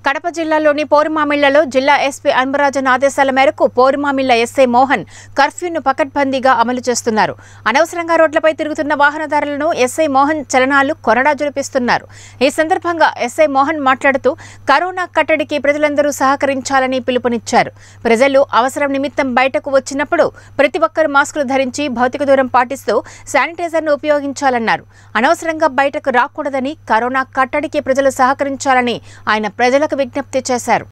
కడప జిల్లాలోని పోరుమామిళ్లలో జిల్లా ఎస్పీ అన్బరాజన్ ఆదేశాల మేరకు పోరుమామిళ్ల ఎస్ఐ మోహన్ కర్ఫ్యూను పకడ్బందీగా అమలు చేస్తున్నారు అనవసరంగా రోడ్లపై తిరుగుతున్న వాహనదారులను ఎస్ఐ మోహన్ చలనాలు కొరడా జులిపిస్తున్నారు ఈ సందర్భంగా ఎస్ఐ మోహన్ మాట్లాడుతూ కరోనా కట్టడికి ప్రజలందరూ సహకరించాలని పిలుపునిచ్చారు ప్రజలు అవసరం నిమిత్తం బయటకు వచ్చినప్పుడు ప్రతి ఒక్కరూ మాస్కులు ధరించి భౌతిక దూరం పాటిస్తూ శానిటైజర్ను ఉపయోగించాలన్నారు అనవసరంగా బయటకు రాకూడదని కరోనా కట్టడికి ప్రజలు సహకరించాలని ఆయన ప్రజలకు విజ్ఞప్తి చేశారు